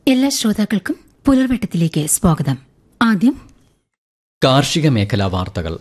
എല്ലാ ശ്രോതാക്കൾക്കും പുലർവെട്ടത്തിലേക്ക് സ്വാഗതം ആദ്യം കാർഷിക മേഖലാ വാർത്തകൾ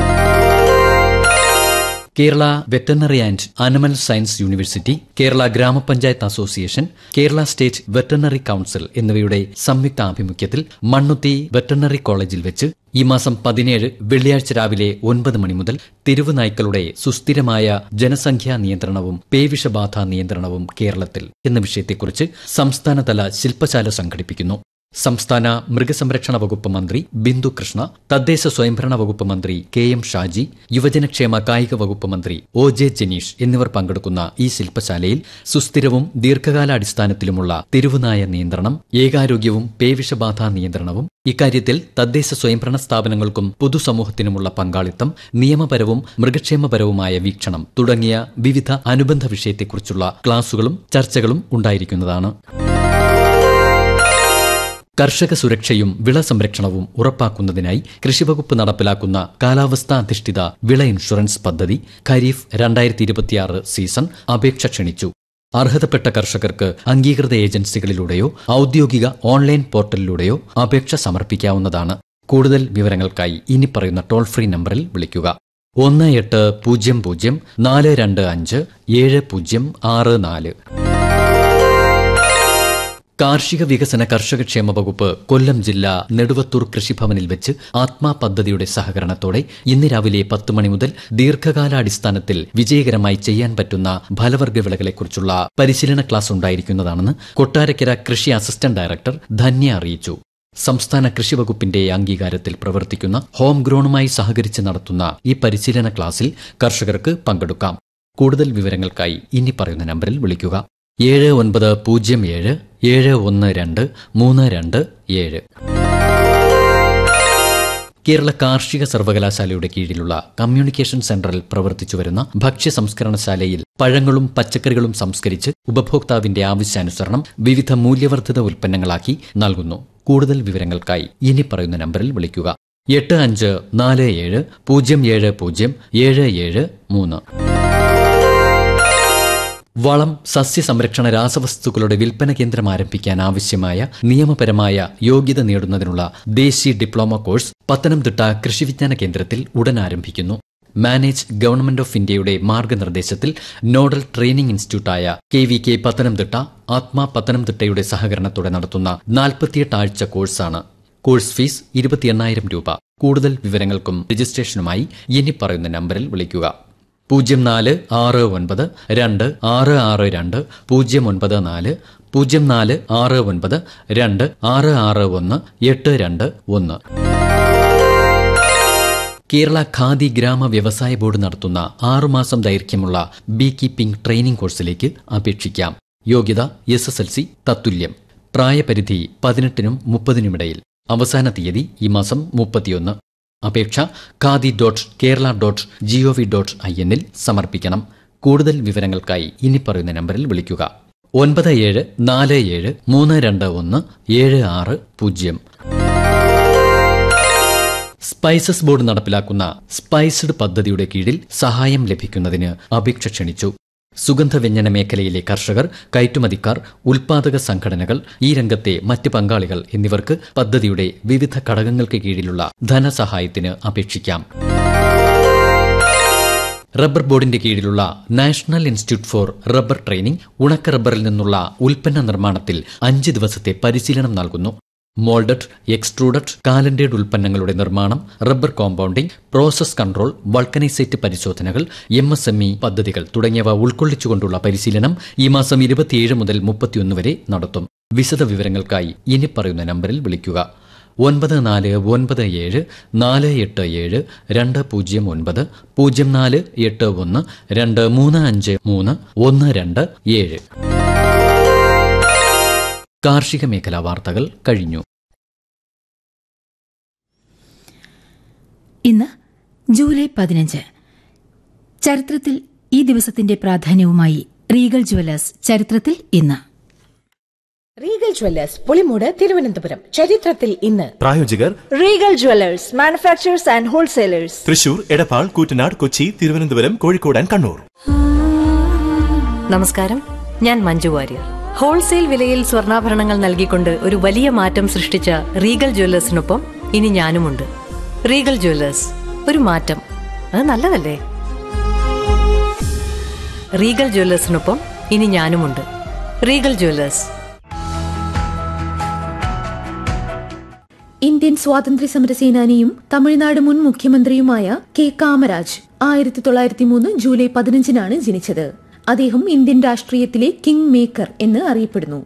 Kerala veterinary and animal science university Kerala ഗ്രാമപഞ്ചായത്ത് association Kerala state veterinary council എന്നിവയുടെ സംയുക്ത ആഭിമുഖ്യത്തിൽ മണ്ണുത്തി വെറ്ററിനറി കോളേജിൽ വെച്ച് ഈ മാസം പതിനേഴ് വെള്ളിയാഴ്ച രാവിലെ ഒൻപത് മണി മുതൽ തെരുവ് നായ്ക്കളുടെ സുസ്ഥിരമായ ജനസംഖ്യാ നിയന്ത്രണവും പേവിഷബാധ നിയന്ത്രണവും കേരളത്തിൽ എന്ന വിഷയത്തെക്കുറിച്ച് സംസ്ഥാനതല ശില്പശാല സംഘടിപ്പിക്കുന്നു സംസ്ഥാന മൃഗസംരക്ഷണ വകുപ്പ് മന്ത്രി ബിന്ദു കൃഷ്ണ തദ്ദേശ സ്വയംഭരണ വകുപ്പ് മന്ത്രി കെ എം ഷാജി യുവജനക്ഷേമ കായിക വകുപ്പ് മന്ത്രി ഒ ജെ ജനീഷ് എന്നിവർ പങ്കെടുക്കുന്ന ഈ ശില്പശാലയിൽ സുസ്ഥിരവും ദീർഘകാലാടിസ്ഥാനത്തിലുമുള്ള തെരുവുനായ നിയന്ത്രണം ഏകാരോഗ്യവും പേവിഷബാധ നിയന്ത്രണവും ഇക്കാര്യത്തിൽ തദ്ദേശ സ്വയംഭരണ സ്ഥാപനങ്ങൾക്കും പൊതുസമൂഹത്തിനുമുള്ള പങ്കാളിത്തം നിയമപരവും മൃഗക്ഷേമപരവുമായ വീക്ഷണം തുടങ്ങിയ വിവിധ അനുബന്ധ വിഷയത്തെക്കുറിച്ചുള്ള ക്ലാസുകളും ചർച്ചകളും ഉണ്ടായിരിക്കുന്നതാണ് കർഷക സുരക്ഷയും വിള സംരക്ഷണവും ഉറപ്പാക്കുന്നതിനായി കൃഷിവകുപ്പ് നടപ്പിലാക്കുന്ന കാലാവസ്ഥാ അധിഷ്ഠിത വിള ഇൻഷുറൻസ് പദ്ധതി ഖരീഫ് രണ്ടായിരത്തി ഇരുപത്തിയാറ് സീസൺ അപേക്ഷ ക്ഷണിച്ചു അർഹതപ്പെട്ട കർഷകർക്ക് അംഗീകൃത ഏജൻസികളിലൂടെയോ ഔദ്യോഗിക ഓൺലൈൻ പോർട്ടലിലൂടെയോ അപേക്ഷ സമർപ്പിക്കാവുന്നതാണ് കൂടുതൽ വിവരങ്ങൾക്കായി ഇനി പറയുന്ന ടോൾ ഫ്രീ നമ്പറിൽ വിളിക്കുക ഒന്ന് എട്ട് പൂജ്യം പൂജ്യം നാല് രണ്ട് അഞ്ച് ഏഴ് പൂജ്യം ആറ് നാല് കാർഷിക വികസന കർഷകക്ഷേമ വകുപ്പ് കൊല്ലം ജില്ല നെടുവത്തൂർ കൃഷിഭവനിൽ വെച്ച് ആത്മാ പദ്ധതിയുടെ സഹകരണത്തോടെ ഇന്ന് രാവിലെ പത്ത് മണി മുതൽ ദീർഘകാലാടിസ്ഥാനത്തിൽ വിജയകരമായി ചെയ്യാൻ പറ്റുന്ന ഫലവർഗ വിളകളെക്കുറിച്ചുള്ള പരിശീലന ക്ലാസ് ഉണ്ടായിരിക്കുന്നതാണെന്ന് കൊട്ടാരക്കര കൃഷി അസിസ്റ്റന്റ് ഡയറക്ടർ ധന്യ അറിയിച്ചു സംസ്ഥാന കൃഷി വകുപ്പിന്റെ അംഗീകാരത്തിൽ പ്രവർത്തിക്കുന്ന ഹോം ഗ്രോണുമായി സഹകരിച്ച് നടത്തുന്ന ഈ പരിശീലന ക്ലാസ്സിൽ കർഷകർക്ക് പങ്കെടുക്കാം കൂടുതൽ വിവരങ്ങൾക്കായി ഇനി പറയുന്ന നമ്പറിൽ വിളിക്കുക ഏഴ് ഒൻപത് പൂജ്യം ഏഴ് ഏഴ് ഒന്ന് രണ്ട് മൂന്ന് രണ്ട് ഏഴ് കേരള കാർഷിക സർവകലാശാലയുടെ കീഴിലുള്ള കമ്മ്യൂണിക്കേഷൻ സെന്ററിൽ പ്രവർത്തിച്ചു വരുന്ന ഭക്ഷ്യ സംസ്കരണശാലയിൽ പഴങ്ങളും പച്ചക്കറികളും സംസ്കരിച്ച് ഉപഭോക്താവിന്റെ ആവശ്യാനുസരണം വിവിധ മൂല്യവർദ്ധിത ഉൽപ്പന്നങ്ങളാക്കി നൽകുന്നു കൂടുതൽ വിവരങ്ങൾക്കായി ഇനി പറയുന്ന നമ്പറിൽ വിളിക്കുക എട്ട് അഞ്ച് നാല് ഏഴ് പൂജ്യം ഏഴ് പൂജ്യം ഏഴ് ഏഴ് മൂന്ന് വളം സസ്യസംരക്ഷണ രാസവസ്തുക്കളുടെ വിൽപ്പന കേന്ദ്രം ആരംഭിക്കാൻ ആവശ്യമായ നിയമപരമായ യോഗ്യത നേടുന്നതിനുള്ള ദേശീയ ഡിപ്ലോമ കോഴ്സ് പത്തനംതിട്ട കൃഷിവിജ്ഞാന കേന്ദ്രത്തിൽ ഉടൻ ആരംഭിക്കുന്നു മാനേജ് ഗവൺമെന്റ് ഓഫ് ഇന്ത്യയുടെ മാർഗനിർദ്ദേശത്തിൽ നോഡൽ ട്രെയിനിംഗ് ഇൻസ്റ്റിറ്റ്യൂട്ടായ K V K Pathanamthitta Atma പത്തനംതിട്ടയുടെ സഹകരണത്തോടെ നടത്തുന്ന നാൽപ്പത്തിയെട്ട് ആഴ്ച കോഴ്സാണ് കോഴ്സ് ഫീസ് ഇരുപത്തി എണ്ണായിരം രൂപ കൂടുതൽ വിവരങ്ങൾക്കും രജിസ്ട്രേഷനുമായി ഇനി പറയുന്ന നമ്പറിൽ വിളിക്കുക പൂജ്യം നാല് ആറ് ഒൻപത് രണ്ട് ആറ് ആറ് രണ്ട് പൂജ്യം ഒൻപത് നാല് പൂജ്യം നാല് ആറ് ഒൻപത് രണ്ട് ആറ് ആറ് ഒന്ന് എട്ട് രണ്ട് ഒന്ന് കേരള ഖാദി ഗ്രാമ വ്യവസായ ബോർഡ് നടത്തുന്ന ആറുമാസം ദൈർഘ്യമുള്ള ബീ കീപ്പിംഗ് ട്രെയിനിംഗ് കോഴ്സിലേക്ക് അപേക്ഷിക്കാം യോഗ്യത എസ് എസ് എൽ സി തത്തുല്യം പ്രായപരിധി പതിനെട്ടിനും മുപ്പതിനുമിടയിൽ അവസാന തീയതി ഈ മാസം മുപ്പത്തിയൊന്ന് അപേക്ഷ khadi dot Kerala dot G O V dot I എന്നിൽ സമർപ്പിക്കണം കൂടുതൽ വിവരങ്ങൾക്കായി ഇനി പറയുന്ന നമ്പറിൽ വിളിക്കുക ഒൻപത് ഏഴ് നാല് ഏഴ് മൂന്ന് രണ്ട് ഒന്ന് ഏഴ് ആറ് പൂജ്യം സ്പൈസസ് ബോർഡ് നടപ്പിലാക്കുന്ന സ്പൈസ്ഡ് പദ്ധതിയുടെ കീഴിൽ സഹായം ലഭിക്കുന്നതിന് അപേക്ഷ ക്ഷണിച്ചു സുഗന്ധവ്യഞ്ജന മേഖലയിലെ കർഷകർ കയറ്റുമതിക്കാർ ഉൽപാദക സംഘടനകൾ ഈ രംഗത്തെ മറ്റ് പങ്കാളികൾ എന്നിവർക്ക് പദ്ധതിയുടെ വിവിധ ഘടകങ്ങൾക്ക് കീഴിലുള്ള ധനസഹായത്തിന് അപേക്ഷിക്കാം റബ്ബർ ബോർഡിന്റെ കീഴിലുള്ള national institute for rubber training ഉണക്ക റബ്ബറിൽ നിന്നുള്ള ഉൽപ്പന്ന നിർമ്മാണത്തിൽ അഞ്ച് ദിവസത്തെ പരിശീലനം നൽകുന്നു മോൾഡഡ് എക്സ്ട്രൂഡഡ് കാലൻഡേഡ് ഉൽപ്പന്നങ്ങളുടെ നിർമ്മാണം rubber compounding process control vulcanizate പരിശോധനകൾ എം എസ് എം ഇ പദ്ധതികൾ തുടങ്ങിയവ ഉൾക്കൊള്ളിച്ചുകൊണ്ടുള്ള പരിശീലനം ഈ മാസം ഇരുപത്തിയേഴ് മുതൽ മുപ്പത്തിയൊന്ന് വരെ നടത്തും വിശദ വിവരങ്ങൾക്കായി ഇനി പറയുന്ന നമ്പറിൽ വിളിക്കുക ഒൻപത് നാല് ഒൻപത് ഏഴ് നാല് എട്ട് ഏഴ് രണ്ട് പൂജ്യം ഒൻപത് പൂജ്യം നാല് എട്ട് ഒന്ന് രണ്ട് മൂന്ന് അഞ്ച് മൂന്ന് ഒന്ന് രണ്ട് ഏഴ് കാർഷിക മേഖലാ വാർത്തകൾ കഴിഞ്ഞു ഇന്ന് ജൂലൈ പതിനഞ്ച് ചരിത്രത്തിൽ ഈ ദിവസത്തിന്റെ പ്രാധാന്യവുമായി റീഗൽ ജുവലേഴ്സ് ചരിത്രത്തിൽ ഇന്ന് റീഗൽ ജ്വല്ലേഴ്സ് പുളിമൂട് തിരുവനന്തപുരം ചരിത്രത്തിൽ ഇന്ന് പ്രായോജകർ Regal Jewellers manufacturers and wholesalers Thrissur Edappal Koottanad Kochi Thiruvananthapuram Kozhikode and Kannur നമസ്കാരം ഞാൻ മഞ്ജു വാര്യർ ഹോൾസെയിൽ വിലയിൽ സ്വർണ്ണാഭരണങ്ങൾ നൽകിക്കൊണ്ട് ഒരു വലിയ മാറ്റം സൃഷ്ടിച്ച റീഗൽ ജ്വല്ലേഴ്സിനൊപ്പം ഇനി ഞാനുമുണ്ട് റീഗൽ ജ്വല്ലേഴ്സ് ഒരു മാറ്റം അത് നല്ലതല്ലേ റീഗൽ ജ്വല്ലേഴ്സിനൊപ്പം ഇനി ഞാനുമുണ്ട് റീഗൽ ജ്വല്ലേഴ്സ് ഇന്ത്യൻ സ്വാതന്ത്ര്യ സമര സേനാനിയും തമിഴ്നാട് മുൻ മുഖ്യമന്ത്രിയുമായ കെ കാമരാജ് ആയിരത്തി തൊള്ളായിരത്തി മൂന്ന് ജൂലൈ പതിനഞ്ചിനാണ് ജനിച്ചത് അദ്ദേഹം ഇന്ത്യൻ രാഷ്ട്രീയത്തിലെ കിങ് മേക്കർ എന്ന് അറിയപ്പെടുന്നു